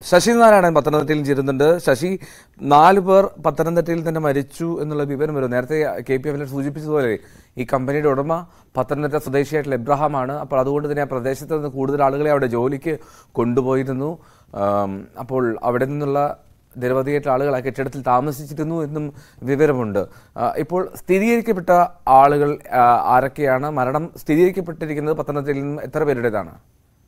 ശശി നാരായണൻ പത്തനംതിട്ടയിൽ ചേരുന്നുണ്ട് ശശി നാല് പേർ പത്തനംതിട്ടയിൽ തന്നെ മരിച്ചു എന്നുള്ള വിവരം വരും നേരത്തെ കെ പി എമ്മിൽ സൂചിപ്പിച്ചതുപോലെ ഈ കമ്പനിയുടെ ഉടമ പത്തനംതിട്ട സ്വദേശിയായിട്ടുള്ള എബ്രഹാമാണ് അപ്പോൾ അതുകൊണ്ട് തന്നെ ആ പ്രദേശത്ത് നിന്ന് കൂടുതൽ ആളുകളെ അവിടെ ജോലിക്ക് കൊണ്ടുപോയിരുന്നു ആം, അപ്പോൾ അവിടെ നിന്നുള്ള നിരവധിയായിട്ട് ആളുകൾ ആ കെട്ടിടത്തിൽ താമസിച്ചിരുന്നു എന്നും വിവരമുണ്ട് ആ, ഇപ്പോൾ സ്ഥിരീകരിക്കപ്പെട്ട ആളുകൾ ആ, ആരൊക്കെയാണ് മരണം സ്ഥിരീകരിക്കപ്പെട്ടിരിക്കുന്നത് പത്തനംതിട്ടയിൽ നിന്നും എത്ര പേരുടേതാണ്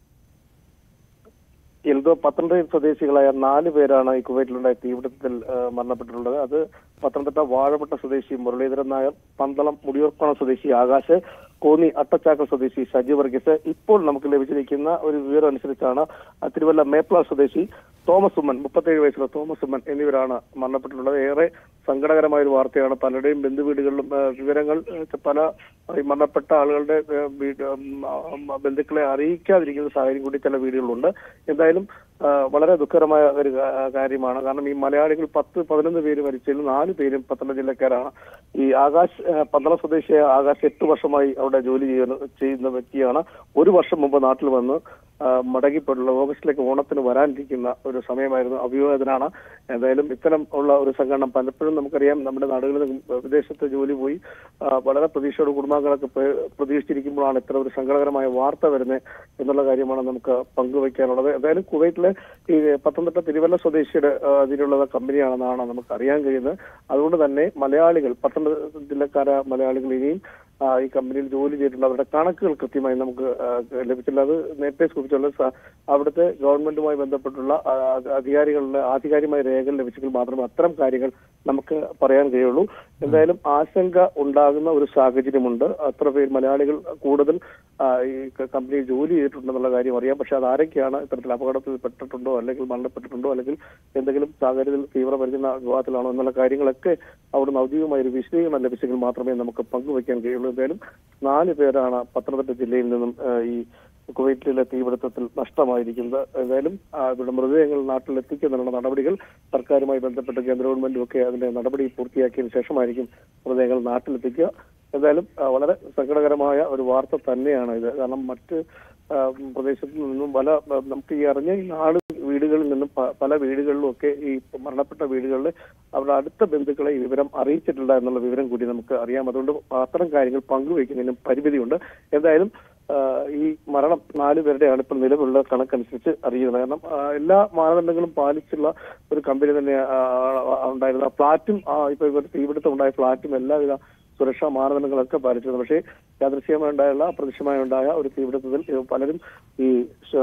എൽദോ പത്തനംതിട്ട സ്വദേശികളായ നാല് പേരാണ് ഈ കുവൈറ്റിലുണ്ടായ തീപിടുത്തത്തിൽ ആ, മരണപ്പെട്ടിട്ടുള്ളത് അത് പത്തനംതിട്ട വാഴപ്പെട്ട സ്വദേശി മുരളീധരൻ നായർ പന്തളം മുടിയൂർക്കോണം സ്വദേശി ആകാശ് കോന്നി അട്ടച്ചാക്കൽ സ്വദേശി ഷജി വർഗീസ് ഇപ്പോൾ നമുക്ക് ലഭിച്ചിരിക്കുന്ന ഒരു വിവരം അനുസരിച്ചാണ് ആ, തിരുവല്ല മേപ്ല സ്വദേശി തോമസ് ഉമ്മൻ മുപ്പത്തേഴ് വയസ്സുള്ള തോമസ് ഉമ്മൻ എന്നിവരാണ് മരണപ്പെട്ടിട്ടുള്ളത് ഏറെ സങ്കടകരമായ ഒരു വാർത്തയാണ് പലരുടെയും ബന്ധുവീടുകളിലും ആ, വിവരങ്ങൾ ആ, പല ഈ മരണപ്പെട്ട ആളുകളുടെ ആ, വീട് ഉം, ആ, ബന്ധുക്കളെ അറിയിക്കാതിരിക്കുന്ന സാഹചര്യം കൂടി ചില വീടുകളിലുണ്ട് എന്തായാലും ആ, വളരെ ദുഃഖകരമായ ഒരു കാ- കാര്യമാണ് കാരണം ഈ മലയാളികൾ പത്ത് പതിനൊന്ന് പേര് മരിച്ചതിൽ നാല് പേരും പത്തനംതിട്ട ജില്ലക്കാരാണ് ഈ ആകാശ് ആ, പന്തളം സ്വദേശിയായ ആകാശ് എട്ട് വർഷമായി അവിടെ ജോലി ചെയ്യുന്ന ചെയ്യുന്ന വ്യക്തിയാണ് ഒരു വർഷം മുമ്പ് നാട്ടിൽ വന്ന് ആ, മടങ്ങിപ്പെട്ടുള്ള ഓഗസ്റ്റിലേക്ക് ഓണത്തിന് വരാനിരിക്കുന്ന ഒരു സമയമായിരുന്നു അഭിവാദനാണ് എന്തായാലും ഇത്തരം ഉള്ള ഒരു സംഘടന പലപ്പോഴും നമുക്കറിയാം നമ്മുടെ നാടുകളിൽ നിന്ന് വിദേശത്ത് ജോലി പോയി ആ, വളരെ പ്രതീക്ഷയോട് കുടുംബാംഗങ്ങളൊക്കെ പേ- പ്രതീക്ഷിച്ചിരിക്കുമ്പോഴാണ് ഇത്തരം ഒരു സങ്കടകരമായ വാർത്ത വരുന്നത് എന്നുള്ള കാര്യമാണ് നമുക്ക് പങ്കുവയ്ക്കാനുള്ളത് എന്തായാലും കുവൈറ്റിലെ ഈ പത്തനംതിട്ട തിരുവല്ല സ്വദേശിയുടെ ആ, അതിലുള്ള കമ്പനിയാണെന്നാണ് നമുക്ക് അറിയാൻ കഴിയുന്നത് അതുകൊണ്ട് തന്നെ മലയാളികൾ പത്തനംതിട്ട ജില്ലക്കാരായ മലയാളികൾ ഇനിയും ആ, ഈ കമ്പനിയിൽ ജോലി ചെയ്തിട്ടുണ്ട് അവരുടെ കണക്കുകൾ കൃത്യമായി നമുക്ക് ആ, ലഭിച്ചില്ല അത് നേരത്തെ സൂചിപ്പിച്ചുള്ള സ- അവിടുത്തെ ഗവൺമെന്റുമായി ബന്ധപ്പെട്ടുള്ള ആ, അധികാരികളുടെ ആധികാരികമായ രേഖകൾ ലഭിച്ചെങ്കിൽ മാത്രമേ അത്തരം കാര്യങ്ങൾ നമുക്ക് പറയാൻ കഴിയുള്ളൂ എന്തായാലും ആശങ്ക ഉണ്ടാകുന്ന ഒരു സാഹചര്യമുണ്ട് അത്ര പേര് മലയാളികൾ കൂടുതൽ ആ, ഈ ക- കമ്പനിയിൽ ജോലി ചെയ്തിട്ടുണ്ടെന്നുള്ള കാര്യം അറിയാം പക്ഷെ അത് ആരൊക്കെയാണ് ഇത്തരത്തിൽ അപകടത്തിൽ പെട്ടിട്ടുണ്ടോ അല്ലെങ്കിൽ മരണപ്പെട്ടിട്ടുണ്ടോ അല്ലെങ്കിൽ എന്തെങ്കിലും സാഹചര്യത്തിൽ തീവ്രപരിചരണ വിവാഹത്തിലാണോ എന്നുള്ള കാര്യങ്ങളൊക്കെ അവിടുന്ന് ഔദ്യോഗികമായ ഒരു വിശദീകരണം ലഭിച്ചെങ്കിൽ മാത്രമേ നമുക്ക് പങ്കുവയ്ക്കാൻ കഴിയുള്ളൂ എന്തായാലും നാല് പേരാണ് പത്തനംതിട്ട ജില്ലയിൽ നിന്നും ആ, ഈ കുവൈറ്റിലെ തീപിടുത്തത്തിൽ നഷ്ടമായിരിക്കുന്നത് എന്തായാലും ആ, ഇവരുടെ മൃതദേഹങ്ങൾ നാട്ടിൽ എത്തിക്കുന്നതിനുള്ള നടപടികൾ സർക്കാരുമായി ബന്ധപ്പെട്ട് കേന്ദ്ര ഗവൺമെന്റും ഒക്കെ അതിന്റെ നടപടി പൂർത്തിയാക്കിയതിനു ശേഷമായിരിക്കും മൃതദേഹങ്ങൾ നാട്ടിലെത്തിക്കുക എന്തായാലും ആ, വളരെ സങ്കടകരമായ ഒരു വാർത്ത തന്നെയാണ് ഇത് കാരണം മറ്റ് ആ, പ്രദേശത്തു നിന്നും പല നമുക്ക് ഈ അറിഞ്ഞ ഈ നാട് വീടുകളിൽ നിന്നും പ- പല വീടുകളിലും ഒക്കെ ഈ മരണപ്പെട്ട വീടുകളിൽ അവരുടെ അടുത്ത ബന്ധുക്കളെ ഈ വിവരം അറിയിച്ചിട്ടില്ല എന്നുള്ള വിവരം കൂടി നമുക്ക് അറിയാം അതുകൊണ്ട് അത്തരം കാര്യങ്ങൾ പങ്കുവയ്ക്കുന്നതിനും പരിമിതിയുണ്ട് എന്തായാലും ആ, ഈ മരണം നാല് പേരുടെയാണ് ഇപ്പോൾ നിലവിലുള്ള കണക്കനുസരിച്ച് അറിയുന്നത് കാരണം ആ, എല്ലാ മാനദണ്ഡങ്ങളും പാലിച്ചുള്ള ഒരു കമ്പനി തന്നെ ആ, ആ, ഉണ്ടായിരുന്നു ആ ഫ്ലാറ്റും ആ, ഇപ്പൊ ഇവർ തീപിടുത്തം ഉണ്ടായ ഫ്ലാറ്റും എല്ലാവിധ സുരക്ഷാ മാനദണ്ഡങ്ങളൊക്കെ പാലിച്ചിരുന്നു പക്ഷേ യാദൃശ്യമായി ഉണ്ടായുള്ള അപ്രത്യക്ഷമായി ഉണ്ടായ ഒരു തീപിടുത്തത്തിൽ ഇത് പലരും ഈ ശ്വ-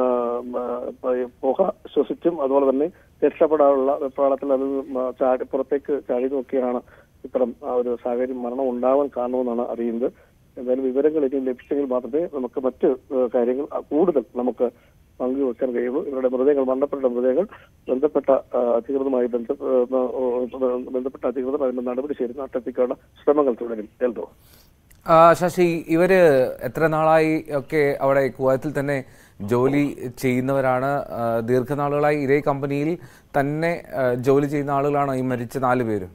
ആ, ഈ പുക ശ്വസിച്ചും അതുപോലെ തന്നെ രക്ഷപ്പെടാനുള്ള വെപ്രാളത്തിൽ അത് ചാടി പുറത്തേക്ക് ചാടിയതും ഒക്കെയാണ് ഇത്തരം ആ ഒരു സാഹചര്യം മരണം ഉണ്ടാവാൻ കാരണമെന്നാണ് അറിയുന്നത് എന്തായാലും വിവരങ്ങൾ ഇനി ലഭിച്ചെങ്കിൽ മാത്രമേ നമുക്ക് മറ്റ് ഏഹ്, കാര്യങ്ങൾ ആ, കൂടുതൽ നമുക്ക് പങ്കുവെക്കാൻ കഴിയുള്ളൂ ഇവരുടെ മൃതദേഹങ്ങൾ മരണപ്പെട്ട മൃതദേഹങ്ങൾ ബന്ധപ്പെട്ട ആ, അധികൃതരുമായി ബന്ധ ഏഹ്, ഏഹ്, ബന്ധപ്പെട്ട അധികൃതർ അതിന്റെ നടപടി ചെയ്ത് നാട്ടെത്തിക്കാനുള്ള ശ്രമങ്ങൾ തുടരും എൽദോ ആ, ശശി ഇവര് എത്ര നാളായി ഒക്കെ അവിടെ കുവൈത്തിൽ തന്നെ ജോലി ചെയ്യുന്നവരാണ് ആ, ദീർഘനാളുകളായി ഇതേ കമ്പനിയിൽ തന്നെ ആ, ജോലി ചെയ്യുന്ന ആളുകളാണ് ഈ മരിച്ച നാല് പേരും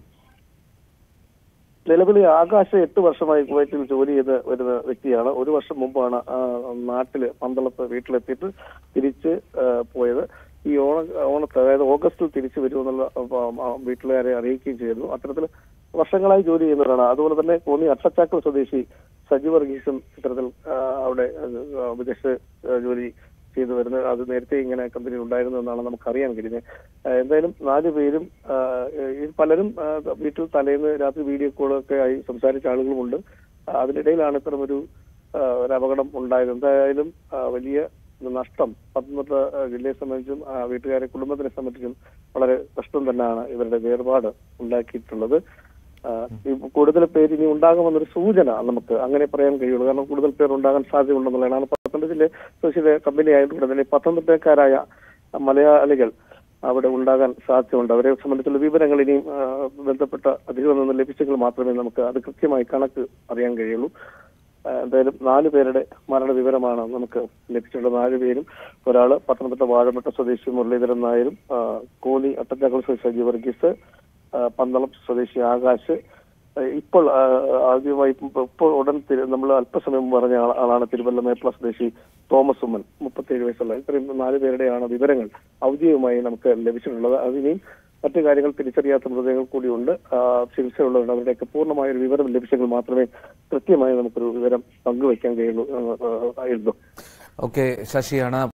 നിലവിൽ ആകാശ എട്ട് വർഷമായി കുവൈറ്റിൽ ജോലി ചെയ്ത് വരുന്ന വ്യക്തിയാണ് ഒരു വർഷം മുമ്പാണ് ആ, നാട്ടില് പന്തളത്ത് വീട്ടിലെത്തിയിട്ട് തിരിച്ച് ആ, പോയത് ഈ ഓണ ഓണത്ത് അതായത് ഓഗസ്റ്റിൽ തിരിച്ചു വരുമെന്നുള്ള ആ, ആ, വീട്ടുകാരെ അറിയിക്കുകയും ചെയ്തിരുന്നു അത്തരത്തിൽ വർഷങ്ങളായി ജോലി ചെയ്യുന്നവരാണ് അതുപോലെ തന്നെ കോന്നി അട്ടച്ചാക്കൽ സ്വദേശി സജി വർഗീസും ഇത്തരത്തിൽ ആ, അവിടെ ആ, വിദേശ ആ, ജോലി ചെയ്തു വരുന്നത് അത് നേരത്തെ ഇങ്ങനെ കമ്പനി ഉണ്ടായിരുന്നു എന്നാണ് നമുക്കറിയാൻ കഴിഞ്ഞത് ആ, എന്തായാലും നാല് പേരും ആ, ഈ പലരും ആ, വീട്ടിൽ തലേന്ന് രാത്രി വീഡിയോ കോളൊക്കെ ആയി സംസാരിച്ച ആളുകളുമുണ്ട് ആ, അതിനിടയിലാണ് ഇത്തരം ഒരു ആ, ഒരു അപകടം ഉണ്ടായത് എന്തായാലും ആ, വലിയ നഷ്ടം പത്തനംതിട്ട ആ, ജില്ലയെ സംബന്ധിച്ചും ആ, വീട്ടുകാരെ കുടുംബത്തിനെ സംബന്ധിച്ചും വളരെ കഷ്ടം തന്നെയാണ് ഇവരുടെ വേർപാട് ഉണ്ടാക്കിയിട്ടുള്ളത് ആ, ഈ കൂടുതൽ പേര് ഇനി ഉണ്ടാകുമെന്നൊരു സൂചന നമുക്ക് അങ്ങനെ പറയാൻ കഴിയുള്ളൂ കാരണം കൂടുതൽ പേർ ഉണ്ടാകാൻ സാധ്യതയുണ്ടെന്നുള്ളതാണ് കാരണം പത്തനംതിട്ട ജില്ല സ്പെഷ്യൽ കമ്പനി ആയതുകൊണ്ട് തന്നെ പത്തനംതിട്ടക്കാരായ മലയാളികൾ അവിടെ ഉണ്ടാകാൻ സാധ്യതയുണ്ട് അവരെ സംബന്ധിച്ചുള്ള വിവരങ്ങൾ ഇനിയും ആ, ബന്ധപ്പെട്ട അധികൃതരിൽ നിന്ന് ലഭിച്ചെങ്കിൽ മാത്രമേ നമുക്ക് അത് കൃത്യമായി കണക്ക് അറിയാൻ കഴിയുള്ളൂ ആ, എന്തായാലും നാല് പേരുടെ മരണ വിവരമാണ് നമുക്ക് ലഭിച്ചിട്ടുള്ളത് നാല് പേരും ഒരാള് പത്തനംതിട്ട വാഴപ്പെട്ട സ്വദേശി മുരളീധരൻ നായരും ആ, കോന്നി അട്ടച്ചാക്കൽ സ്വദേശി സജീവ് വർഗീസ് ആ, പന്തളം സ്വദേശി ആകാശ് ആ, ഇപ്പോൾ ആ, ആദ്യമായി ഇപ്പൊ- ഇപ്പോൾ ഉടൻ നമ്മൾ അല്പസമയം മുമ്പ് പറഞ്ഞ ആള- ആളാണ് തിരുവല്ല മേപ്ല സ്വദേശി തോമസ് ഉമ്മൻ മുപ്പത്തേഴ് വയസ്സുള്ള ഇത്രയും നാല് പേരുടെയാണ് വിവരങ്ങൾ ഔദ്യോഗികമായി നമുക്ക് ലഭിച്ചിട്ടുള്ളത് അതിനെയും മറ്റു കാര്യങ്ങൾ തിരിച്ചറിയാത്ത മൃതദേഹങ്ങൾ കൂടിയുണ്ട് ആ, ചികിത്സയുള്ളവരുണ്ട് അവരുടെയൊക്കെ പൂർണ്ണമായ ഒരു വിവരം ലഭിച്ചെങ്കിൽ മാത്രമേ കൃത്യമായി നമുക്കൊരു വിവരം പങ്കുവയ്ക്കാൻ കഴിയുള്ളൂ ആ, ആ, ആയിരുന്നു ഓക്കെ ശശിയാണ്